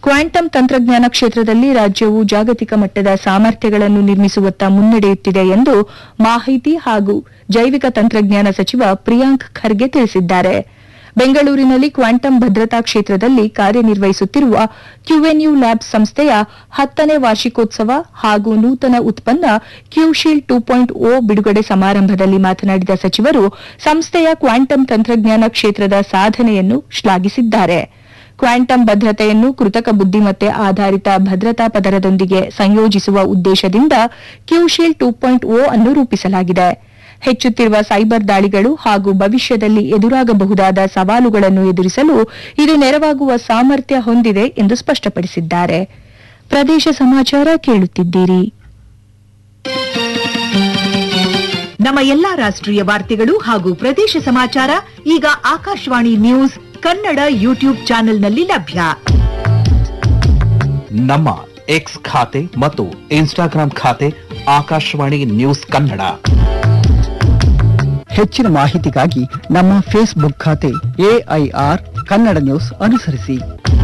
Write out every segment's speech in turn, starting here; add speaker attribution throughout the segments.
Speaker 1: quantum ತಂತ್ರಜ್ಞಾನ ಕ್ಷೇತ್ರದಲ್ಲಿ ರಾಜ್ಯವು ಜಾಗತಿಕ ಮಟ್ಟದ ಸಾಮರ್ಥ್ಯಗಳನ್ನು ನಿರ್ಮಿಸುವತ್ತ ಮುನ್ನಡೆಯುತ್ತಿದೆ ಎಂದು ಮಾಹಿತಿ ಹಾಗೂ ಜೈವಿಕ ತಂತ್ರಜ್ಞಾನ ಸಚಿವ ಪ್ರಿಯಾಂಕ್ ಖರ್ಗೆ ತಿಳಿಸಿದ್ದಾರೆ ಬೆಂಗಳೂರಿನಲ್ಲಿ ಕ್ವಾಂಟಮ್ ಭದ್ರತಾ ಕ್ಷೇತ್ರದಲ್ಲಿ ಕಾರ್ಯನಿರ್ವಹಿಸುತ್ತಿರುವ ಕ್ಯುಎನ್ಯು ಲ್ಯಾಬ್ಸ್ ಸಂಸ್ಥೆಯ ಹತ್ತನೇ ವಾರ್ಷಿಕೋತ್ಸವ ಹಾಗೂ ನೂತನ ಉತ್ಪನ್ನ ಕ್ಯೂಶೀಲ್ಡ್ ಟೂ ಪಾಯಿಂಟ್ ಓ ಬಿಡುಗಡೆ ಸಮಾರಂಭದಲ್ಲಿ ಮಾತನಾಡಿದ ಸಚಿವರು ಸಂಸ್ಥೆಯ ಕ್ವಾಂಟಮ್ ತಂತ್ರಜ್ಞಾನ ಕ್ಷೇತ್ರದ ಸಾಧನೆಯನ್ನು ಶ್ಲಾಘಿಸಿದ್ದಾರೆ ಕ್ವಾಂಟಮ್ ಭದ್ರತೆಯನ್ನು ಕೃತಕ ಬುದ್ದಿಮತ್ತೆ ಆಧಾರಿತ ಭದ್ರತಾ ಪದರದೊಂದಿಗೆ ಸಂಯೋಜಿಸುವ ಉದ್ದೇಶದಿಂದ ಕ್ಯೂಶೀಲ್ಡ್ ಟೂ ಪಾಯಿಂಟ್ ಓ ಅನ್ನು ರೂಪಿಸಲಾಗಿದೆ ಹೆಚ್ಚುತ್ತಿರುವ ಸೈಬರ್ ದಾಳಿಗಳು ಹಾಗೂ ಭವಿಷ್ಯದಲ್ಲಿ ಎದುರಾಗಬಹುದಾದ ಸವಾಲುಗಳನ್ನು ಎದುರಿಸಲು ಇದು ನೆರವಾಗುವ ಸಾಮರ್ಥ್ಯ ಹೊಂದಿದೆ ಎಂದು ಸ್ಪಷ್ಟಪಡಿಸಿದ್ದಾರೆ ಪ್ರದೇಶ ಸಮಾಚಾರ ಕೇಳುತ್ತಿದ್ದೀರಿ
Speaker 2: ನಮ್ಮ ಎಲ್ಲಾ ರಾಷ್ಟ್ರೀಯ ವಾರ್ತೆಗಳು ಹಾಗೂ ಪ್ರದೇಶ ಸಮಾಚಾರ ಈಗ ಆಕಾಶವಾಣಿ ನ್ಯೂಸ್ ಕನ್ನಡ ಯೂಟ್ಯೂಬ್ ಚಾನೆಲ್ನಲ್ಲಿ ಲಭ್ಯ
Speaker 3: ನಮ್ಮ ಎಕ್ಸ್ ಖಾತೆ ಮತ್ತು ಇನ್ಸ್ಟಾಗ್ರಾಂ ಖಾತೆ ಆಕಾಶವಾಣಿ ನ್ಯೂಸ್ ಕನ್ನಡ
Speaker 4: ಹೆಚ್ಚಿನ ಮಾಹಿತಿಗಾಗಿ ನಮ್ಮ ಫೇಸ್ಬುಕ್ ಖಾತೆ ಎಐಆರ್ ಕನ್ನಡ ನ್ಯೂಸ್ ಅನುಸರಿಸಿ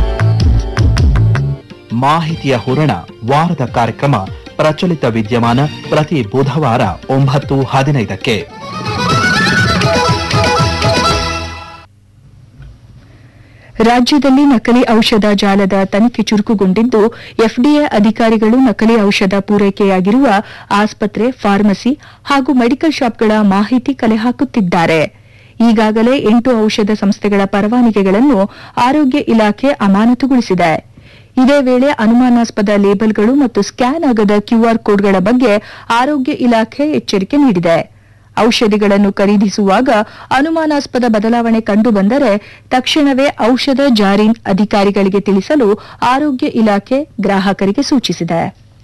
Speaker 3: ಮಾಹಿತಿಯ ಹೂರಣ ವಾರದ ಕಾರ್ಯಕ್ರಮ ಪ್ರಚಲಿತ ವಿದ್ಯಮಾನ ಪ್ರತಿ ಬುಧವಾರ ಒಂಬತ್ತು ಹದಿನೈದಕ್ಕೆ
Speaker 1: ರಾಜ್ಯದಲ್ಲಿ ನಕಲಿ ಔಷಧ ಜಾಲದ ತನಿಖೆ ಚುರುಕುಗೊಂಡಿದ್ದು ಎಫ್ಡಿಎ ಅಧಿಕಾರಿಗಳು ನಕಲಿ ಔಷಧ ಪೂರೈಕೆಯಾಗಿರುವ ಆಸ್ಪತ್ರೆ ಫಾರ್ಮಸಿ ಹಾಗೂ ಮೆಡಿಕಲ್ ಶಾಪ್ಗಳ ಮಾಹಿತಿ ಕಲೆ ಹಾಕುತ್ತಿದ್ದಾರೆ ಈಗಾಗಲೇ ಎಂಟು ಔಷಧ ಸಂಸ್ಥೆಗಳ ಪರವಾನಗಿಗಳನ್ನು ಆರೋಗ್ಯ ಇಲಾಖೆ ಅಮಾನತುಗೊಳಿಸಿದೆ ಇದೇ ವೇಳೆ ಅನುಮಾನಾಸ್ಪದ ಲೇಬಲ್ಗಳು ಮತ್ತು ಸ್ಕ್ಯಾನ್ ಆಗದ ಕ್ಯೂಆರ್ ಕೋಡ್ಗಳ ಬಗ್ಗೆ ಆರೋಗ್ಯ ಇಲಾಖೆ ಎಚ್ಚರಿಕೆ ನೀಡಿದೆ ಔಷಧಿಗಳನ್ನು ಖರೀದಿಸುವಾಗ ಅನುಮಾನಾಸ್ಪದ ಬದಲಾವಣೆ ಕಂಡುಬಂದರೆ ತಕ್ಷಣವೇ ಔಷಧ ಜಾರಿ ಅಧಿಕಾರಿಗಳಿಗೆ ತಿಳಿಸಲು ಆರೋಗ್ಯ ಇಲಾಖೆ ಗ್ರಾಹಕರಿಗೆ ಸೂಚಿಸಿದೆ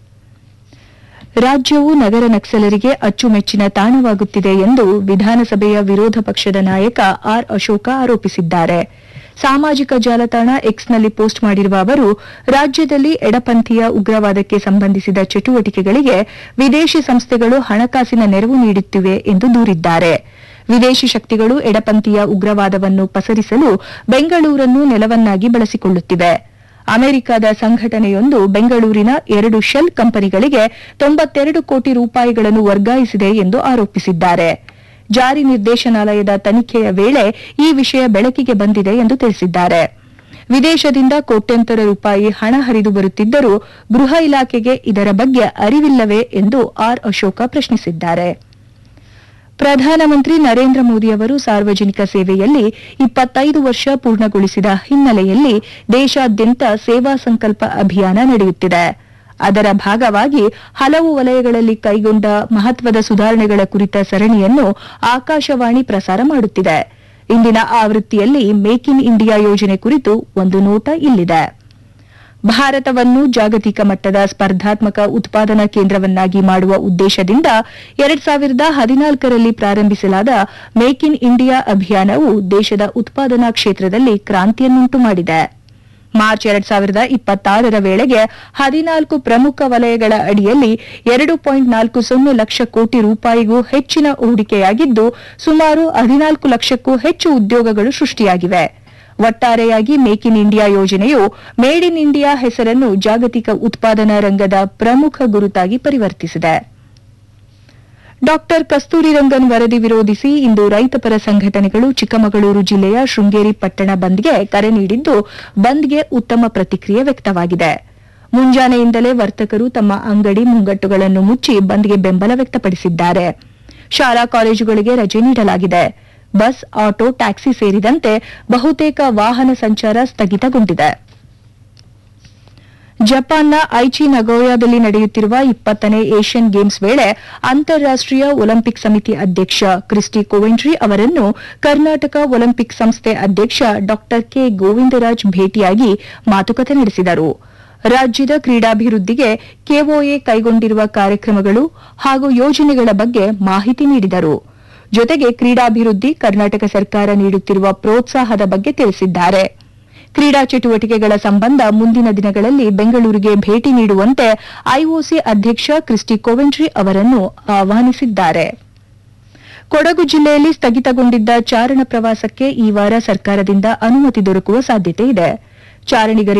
Speaker 1: ರಾಜ್ಯವು ನಗರ ನಕ್ಸಲರಿಗೆ ಅಚ್ಚುಮೆಚ್ಚಿನ ತಾಣವಾಗುತ್ತಿದೆ ಎಂದು ವಿಧಾನಸಭೆಯ ವಿರೋಧ ಪಕ್ಷದ ನಾಯಕ ಆರ್ ಅಶೋಕ ಆರೋಪಿಸಿದ್ದಾರೆ ಸಾಮಾಜಿಕ ಜಾಲತಾಣ ಎಕ್ಸ್ನಲ್ಲಿ ಪೋಸ್ಟ್ ಮಾಡಿರುವ ಅವರು ರಾಜ್ಯದಲ್ಲಿ ಎಡಪಂಥೀಯ ಉಗ್ರವಾದಕ್ಕೆ ಸಂಬಂಧಿಸಿದ ಚಟುವಟಿಕೆಗಳಿಗೆ ವಿದೇಶಿ ಸಂಸ್ಥೆಗಳು ಹಣಕಾಸಿನ ನೆರವು ನೀಡುತ್ತಿವೆ ಎಂದು ದೂರಿದ್ದಾರೆ ವಿದೇಶಿ ಶಕ್ತಿಗಳು ಎಡಪಂಥೀಯ ಉಗ್ರವಾದವನ್ನು ಪಸರಿಸಲು ಬೆಂಗಳೂರನ್ನು ನೆಲವನ್ನಾಗಿ ಬಳಸಿಕೊಳ್ಳುತ್ತಿವೆ ಅಮೆರಿಕದ ಸಂಘಟನೆಯೊಂದು ಬೆಂಗಳೂರಿನ ಎರಡು ಶೆಲ್ ಕಂಪನಿಗಳಿಗೆ ತೊಂಬತ್ತೆರಡು ಕೋಟಿ ರೂಪಾಯಿಗಳನ್ನು ವರ್ಗಾಯಿಸಿದೆ ಎಂದು ಆರೋಪಿಸಿದ್ದಾರೆ ಜಾರಿ ನಿರ್ದೇಶನಾಲಯದ ತನಿಖೆಯ ವೇಳೆ ಈ ವಿಷಯ ಬೆಳಕಿಗೆ ಬಂದಿದೆ ಎಂದು ತಿಳಿಸಿದ್ದಾರೆ ವಿದೇಶದಿಂದ ಕೋಟ್ಯಂತರ ರೂಪಾಯಿ ಹಣ ಹರಿದು ಬರುತ್ತಿದ್ದರೂ ಗೃಹ ಇಲಾಖೆಗೆ ಇದರ ಬಗ್ಗೆ ಅರಿವಿಲ್ಲವೇ ಎಂದು ಆರ್ ಅಶೋಕ ಪ್ರಶ್ನಿಸಿದ್ದಾರೆ ಪ್ರಧಾನಮಂತ್ರಿ ನರೇಂದ್ರ ಮೋದಿ ಅವರು ಸಾರ್ವಜನಿಕ ಸೇವೆಯಲ್ಲಿ ಇಪ್ಪತ್ತೈದು ವರ್ಷ ಪೂರ್ಣಗೊಳಿಸಿದ ಹಿನ್ನೆಲೆಯಲ್ಲಿ ದೇಶಾದ್ಯಂತ ಸೇವಾ ಸಂಕಲ್ಪ ಅಭಿಯಾನ ನಡೆಯುತ್ತಿದೆ ಅದರ ಭಾಗವಾಗಿ ಹಲವು ವಲಯಗಳಲ್ಲಿ ಕೈಗೊಂಡ ಮಹತ್ವದ ಸುಧಾರಣೆಗಳ ಕುರಿತ ಸರಣಿಯನ್ನು ಆಕಾಶವಾಣಿ ಪ್ರಸಾರ ಮಾಡುತ್ತಿದೆ ಇಂದಿನ ಆವೃತ್ತಿಯಲ್ಲಿ ಮೇಕ್ ಇನ್ ಇಂಡಿಯಾ ಯೋಜನೆ ಕುರಿತು ಒಂದು ನೋಟ ಇಲ್ಲಿದೆ ಭಾರತವನ್ನು ಜಾಗತಿಕ ಮಟ್ಟದ ಸ್ಪರ್ಧಾತ್ಮಕ ಉತ್ಪಾದನಾ ಕೇಂದ್ರವನ್ನಾಗಿ ಮಾಡುವ ಉದ್ದೇಶದಿಂದ ಎರಡ್ ಸಾವಿರದ ಹದಿನಾಲ್ಕರಲ್ಲಿ ಪ್ರಾರಂಭಿಸಲಾದ ಮೇಕ್ ಇನ್ ಇಂಡಿಯಾ ಅಭಿಯಾನವು ದೇಶದ ಉತ್ಪಾದನಾ ಕ್ಷೇತ್ರದಲ್ಲಿ ಕ್ರಾಂತಿಯನ್ನುಂಟು ಮಾಡಿದೆ ಮಾರ್ಚ್ ಎರಡ್ ಸಾವಿರದ ಇಪ್ಪತ್ತಾರರ ವೇಳೆಗೆ ಹದಿನಾಲ್ಕು ಪ್ರಮುಖ ವಲಯಗಳ ಅಡಿಯಲ್ಲಿ ಎರಡು ಪಾಯಿಂಟ್ ನಾಲ್ಕು ಸೊನ್ನೆ ಲಕ್ಷ ಕೋಟಿ ರೂಪಾಯಿಗೂ ಹೆಚ್ಚಿನ ಹೂಡಿಕೆಯಾಗಿದ್ದು ಸುಮಾರು ಹದಿನಾಲ್ಕು ಲಕ್ಷಕ್ಕೂ ಹೆಚ್ಚು ಉದ್ಯೋಗಗಳು ಸೃಷ್ಟಿಯಾಗಿವೆ ಒಟ್ಟಾರೆಯಾಗಿ ಮೇಕ್ ಇನ್ ಇಂಡಿಯಾ ಯೋಜನೆಯು ಮೇಡ್ ಇನ್ ಇಂಡಿಯಾ ಹೆಸರನ್ನು ಜಾಗತಿಕ ಉತ್ಪಾದನಾ ರಂಗದ ಪ್ರಮುಖ ಗುರುತಾಗಿ ಪರಿವರ್ತಿಸಿದೆ ಡಾಕ್ಟರ್ ಕಸ್ತೂರಿ ರಂಗನ್ ವರದಿ ವಿರೋಧಿಸಿ ಇಂದು ರೈತಪರ ಸಂಘಟನೆಗಳು ಚಿಕ್ಕಮಗಳೂರು ಜಿಲ್ಲೆಯ ಶೃಂಗೇರಿ ಪಟ್ಟಣ ಬಂದ್ಗೆ ಕರೆ ನೀಡಿದ್ದು ಬಂದ್ಗೆ ಉತ್ತಮ ಪ್ರತಿಕ್ರಿಯೆ ವ್ಯಕ್ತವಾಗಿದೆ ಮುಂಜಾನೆಯಿಂದಲೇ ವರ್ತಕರು ತಮ್ಮ ಅಂಗಡಿ ಮುಂಗಟ್ಟುಗಳನ್ನು ಮುಚ್ಚಿ ಬಂದ್ಗೆ ಬೆಂಬಲ ವ್ಯಕ್ತಪಡಿಸಿದ್ದಾರೆ ಶಾಲಾ ಕಾಲೇಜುಗಳಿಗೆ ರಜೆ ನೀಡಲಾಗಿದೆ ಬಸ್ ಆಟೋ ಟ್ಯಾಕ್ಸಿ ಸೇರಿದಂತೆ ಬಹುತೇಕ ವಾಹನ ಸಂಚಾರ ಸ್ಥಗಿತಗೊಂಡಿದೆ ಜಪಾನ್ನ ಐಚಿ ನಗೋಯಾದಲ್ಲಿ ನಡೆಯುತ್ತಿರುವ ಇಪ್ಪತ್ತನೇ ಏಷ್ಯನ್ ಗೇಮ್ಸ್ ವೇಳೆ ಅಂತಾರಾಷ್ಟೀಯ ಒಲಿಂಪಿಕ್ ಸಮಿತಿ ಅಧ್ಯಕ್ಷ ಕ್ರಿಸ್ಟಿ ಕೋವೆಂಟ್ರಿ ಅವರನ್ನು ಕರ್ನಾಟಕ ಒಲಿಂಪಿಕ್ ಸಂಸ್ಥೆ ಅಧ್ಯಕ್ಷ ಡಾ ಕೆ ಗೋವಿಂದರಾಜ್ ಭೇಟಿಯಾಗಿ ಮಾತುಕತೆ ನಡೆಸಿದರು ರಾಜ್ಯದ ಕ್ರೀಡಾಭಿವೃದ್ಧಿಗೆ ಕೆಒಎ ಕೈಗೊಂಡಿರುವ ಕಾರ್ಯಕ್ರಮಗಳು ಹಾಗೂ ಯೋಜನೆಗಳ ಬಗ್ಗೆ ಮಾಹಿತಿ ನೀಡಿದರು ಜೊತೆಗೆ ಕ್ರೀಡಾಭಿವೃದ್ಧಿ ಕರ್ನಾಟಕ ಸರ್ಕಾರ ನೀಡುತ್ತಿರುವ ಪ್ರೋತ್ಸಾಹದ ಬಗ್ಗೆ ತಿಳಿಸಿದ್ದಾರೆ ಕ್ರೀಡಾ ಚಟುವಟಿಕೆಗಳ ಸಂಬಂಧ ಮುಂದಿನ ದಿನಗಳಲ್ಲಿ ಬೆಂಗಳೂರಿಗೆ ಭೇಟಿ ನೀಡುವಂತೆ ಐಒಸಿ ಅಧ್ಯಕ್ಷ ಕ್ರಿಸ್ಟಿ ಕೋವೆಂಟ್ರಿ ಅವರನ್ನು ಆಹ್ವಾನಿಸಿದ್ದಾರೆ ಕೊಡಗು ಜಿಲ್ಲೆಯಲ್ಲಿ ಸ್ಥಗಿತಗೊಂಡಿದ್ದ ಚಾರಣ ಪ್ರವಾಸಕ್ಕೆ ಈ ವಾರ ಸರ್ಕಾರದಿಂದ ಅನುಮತಿ ದೊರಕುವ ಸಾಧ್ಯತೆ ಇದೆ ಚಾರಣಿಗರಿಗೆ